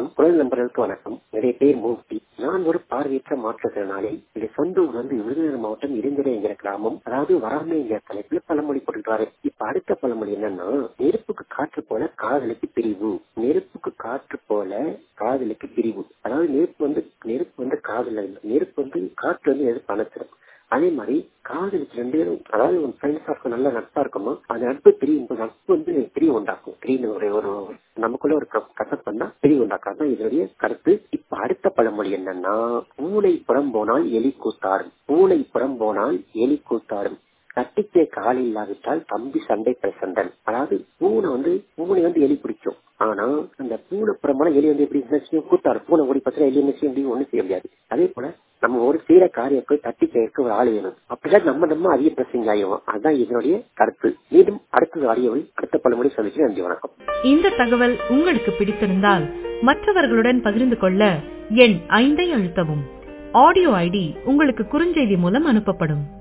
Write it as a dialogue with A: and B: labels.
A: வணக்கம் குரல் நண்பர்களுக்கு வணக்கம் நிறைய பேர் மூர்த்தி நான் ஒரு பார்வையற்ற மாற்றுத்திறனாளி என்னுடைய சொந்த ஊர் வந்து விருதுநகர் மாவட்டம் இருந்திரை என்கிற கிராமம் அதாவது வராமை என்கிற தலைப்புல பழமொழி போட்டுருக்காரு இப்ப அடுத்த பழமொழி என்னன்னா நெருப்புக்கு காற்று போல காதலுக்கு பிரிவு நெருப்புக்கு காற்று போல காதலுக்கு பிரிவு அதாவது நெருப்பு வந்து நெருப்பு வந்து காதல இல்லை நெருப்பு வந்து காற்று வந்து நெருப்பு அணைச்சிடும் அதே மாதிரி காதலுக்கு ரெண்டு பேரும் அதாவது ஒரு ஃப்ரெண்ட்ஸா இருக்கும் நல்ல நட்பா இருக்குமோ அந்த நட்பு பிரியும் நட்பு வந்து பிரிவு உண்டாக்கும் பிரிவு ஒரு ஒரு நமக்குள்ள ஒரு கசப்பு வந்தா பிரிவு உண்டாக்கும் அதான் இதனுடைய கருத்து இப்ப அடுத்த பழமொழி என்னன்னா பூனை புறம் போனால் எலி கூத்தாடும் பூனை புறம் போனால் எலி கூத்தாடும் கட்டிக்கே கால் இல்லாவிட்டால் தம்பி சண்டை பிரசண்டன் அதாவது பூனை வந்து பூனை வந்து எலி பிடிக்கும் ஆனா அந்த பூனை புறமான எலி வந்து எப்படி செய்யும் கூத்தாடு பூனை ஓடி பத்திரம் எலி என்ன செய்ய முடியும் ஒண்ணும் செய்ய முடியாது அதே போல நம்ம ஒரு செய்யற காரியத்தை தட்டி கேட்க ஒரு ஆள் வேணும் அப்படிதான் நம்ம நம்ம அதிக பிரசங்க ஆயிடுவோம் அதுதான் இதனுடைய கருத்து மீண்டும் அடுத்த ஆடியோவில் அடுத்த பழமொழி சந்திச்சு நன்றி வணக்கம்
B: இந்த தகவல் உங்களுக்கு பிடித்திருந்தால் மற்றவர்களுடன் பகிர்ந்து கொள்ள எண் ஐந்தை அழுத்தவும் ஆடியோ ஐடி உங்களுக்கு குறுஞ்செய்தி மூலம் அனுப்பப்படும்